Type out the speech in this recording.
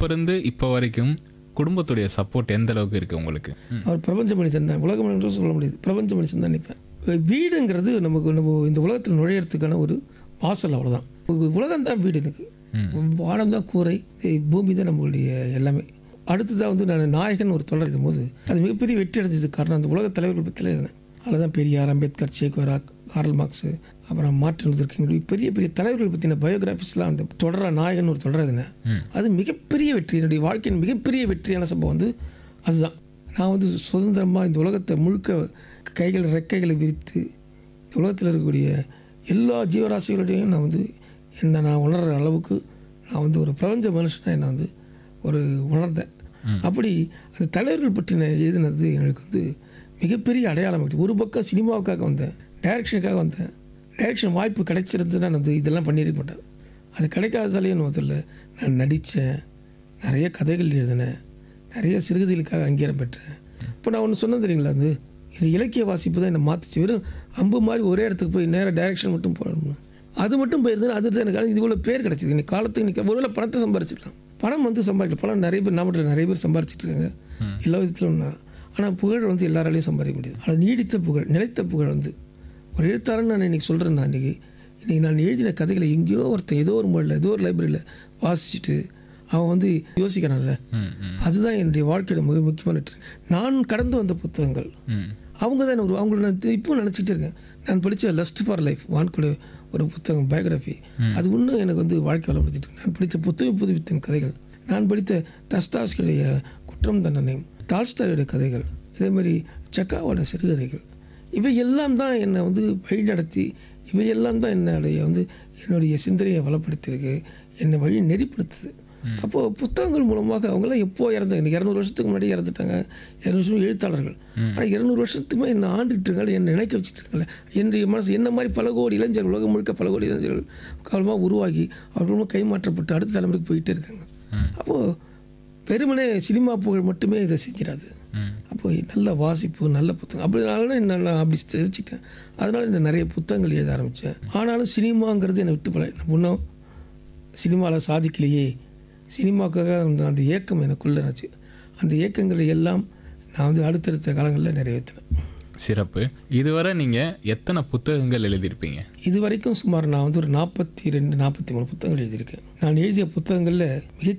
அப்ப இருந்து இப்போ வரைக்கும் குடும்பத்துடைய சப்போர்ட் எந்த அளவுக்கு இருக்கு உங்களுக்கு ம். அவர் பிரபஞ்ச மனிதன் தான் உலக மனிதன் சொல்ல முடியாது பிரபஞ்ச மனுஷன் தான் நினைப்பேன் வீடுங்கிறது நமக்கு நம்ம இந்த உலகத்தில் நுழையிறதுக்கான ஒரு வாசல் அவ்வளோதான் உலகம் தான் வீடு எனக்கு வானம் தான் கூரை இ- பூமி தான் நம்மளுடைய எல்லாமே அடுத்ததாக வந்து நான் நாயகன் ஒரு தொடர் எழுதும் போது அது மிகப்பெரிய வெற்றி அடைஞ்சதுக்கு காரணம் அந்த உலக தலைவர்கள் பற்றி எழுதினேன் அதில் தான் Periyar Ambedkar Che Guevara Karl Marx அப்புறம் மார்ட்டின் லூதர் கிங் இப்படி பெரிய பெரிய தலைவர்கள் பற்றின பயோகிராஃபிஸ்லாம் அந்த தொடரா நாயகன் ஒரு தொடர் எழுதினேன் அது மிகப்பெரிய வெற்றி என்னுடைய வாழ்க்கையின் மிகப்பெரிய வெற்றியான சம்பவம் வந்து அதுதான் நான் வந்து சுதந்திரமாக இந்த உலகத்தை முழுக்க கைகள் ரெக்கைகளை விரித்து இந்த உலகத்தில் இருக்கக்கூடிய எல்லா ஜீவராசிகளோடையும் நான் வந்து என்னை நான் உணர்கிற அளவுக்கு நான் வந்து ஒரு பிரபஞ்ச மனுஷனாக என்னை வந்து ஒரு உணர்ந்தேன் அப்படி அந்த தலைவர்கள் பற்றி நான் எழுதினது எனக்கு வந்து மிகப்பெரிய அடையாளம் ஆகிட்டு ஒரு பக்கம் சினிமாவுக்காக வந்தேன் டைரக்ஷனுக்காக வந்தேன் டைரக்ஷன் வாய்ப்பு கிடைச்சிருந்து நான் வந்து இதெல்லாம் பண்ணியிருக்க மாட்டேன் அது கிடைக்காததாலேயே முதல்ல நான் நடித்தேன் நிறைய கதைகள் எழுதினேன் நிறைய சிறுகதைகளுக்காக அங்கீகாரம் பெற்றேன் இப்போ நான் ஒன்று சொன்னேன் தெரியுங்களா அது எனக்கு இலக்கிய வாசிப்பு தான் என்னை மாற்றிச்சு வெறும் அம்பு மாதிரி ஒரே இடத்துக்கு போய் நேராக டைரக்ஷன் மட்டும் போடணும் அது மட்டும் போயிருந்தேன் அது தான் எனக்கு இது இவ்வளோ பேர் கிடச்சிருக்கு இன்னைக்கு காலத்துக்கு இன்னைக்கு ஒருவேளை பணத்தை சம்பாரிச்சிக்கலாம் பணம் வந்து சம்பாதிக்கலாம் பணம் நிறைய பேர் நாமட்டில் நிறைய பேர் சம்பாரிச்சிட்டு இருக்காங்க எல்லா விதத்திலும் ஆனால் புகழ் வந்து எல்லாராலையும் சம்பாதிக்க முடியாது அது நீடித்த புகழ் நிலைத்த புகழ் வந்து ஒரு எழுத்தாளன் நான் இன்னைக்கு சொல்கிறேன் நான் இன்றைக்கி இன்றைக்கி நான் எழுதின கதைகளை எங்கேயோ ஒருத்தன் ஏதோ ஒரு மொழியில் ஏதோ ஒரு லைப்ரரியில் வாசிச்சுட்டு அவன் வந்து யோசிக்கிறான்ல ம், ம், அதுதான் என்னுடைய வாழ்க்கையோட மிக முக்கியமான வெற்றி. நான் கடந்து வந்த புத்தகங்கள் ம். அவங்க தான் ஒரு அவங்கள நான் இப்போ நினச்சிக்கிட்டே இருக்கேன் நான் படித்த லஸ்ட் ஃபார் லைஃப் வான்குட ஒரு புத்தகம் பயோகிராஃபி அது இன்னும் எனக்கு வந்து வாழ்க்கை வளப்படுத்திட்டு இருக்கு. நான் படித்த புத்தகம் புதுப்பித்தன் கதைகள் நான் படித்த தஸ்தாஸ்களுடைய குற்றம் தண்டனை டால்ஸ்டாயோட கதைகள் இதே மாதிரி சக்காவோட சிறுகதைகள் இவை எல்லாம் தான் என்னை வந்து வழி நடத்தி இவை எல்லாம் தான் என்னுடைய வந்து என்னுடைய சிந்தனையை வளப்படுத்தியிருக்கு என்னை வழி நெறிப்படுத்துது அப்போது புத்தகங்கள் மூலமாக அவங்களாம் எப்போ இறந்தாங்க இன்னைக்கு இரநூறு வருஷத்துக்கு முன்னாடி இறந்துட்டாங்க இரநூறு வருஷம் எழுத்தாளர்கள் ஆனால் இரநூறு வருஷத்துக்குமே என்னை ஆண்டுட்டு இருக்காங்க என்னை நினைக்க வச்சுட்டு இருக்காங்க என்னுடைய மனசு என்ன மாதிரி பல கோடி இளைஞர்கள் உலகம் முழுக்க பல கோடி இளைஞர்கள் காலமாக உருவாகி அவர்களும் கைமாற்றப்பட்டு அடுத்த தலைமுறைக்கு போயிட்டே இருக்காங்க அப்போது வெறுமனே சினிமா புகழ் மட்டுமே இதை செஞ்சிடாது ம். அப்போ நல்ல வாசிப்பு நல்ல புத்தகம் அப்படினால என்ன நான் அப்படி தெரிஞ்சுக்கிட்டேன் அதனால நான் நிறைய புத்தகங்கள் எழுத ஆரம்பித்தேன் ஆனாலும் சினிமாங்கிறது என்னை விட்டு போல நான் இன்னும் சினிமாவில் சாதிக்கலையே சினிமாவுக்காக அந்த அந்த ஏக்கம் எனக்குள்ள இருந்துச்சு அந்த ஏக்கங்களை எல்லாம் நான் வந்து அடுத்தடுத்த காலங்களில் நிறைவேற்றினேன் சிறப்பு இதுவரை நீங்க எத்தனை புத்தகங்கள் எழுதியிருப்பீங்க இது வரைக்கும் சுமார் நான் வந்து ஒரு நாற்பத்தி ரெண்டு நாற்பத்தி மூணு புத்தகங்கள் எழுதியிருக்கேன் நான் எழுதிய புத்தகங்களில் மிகச்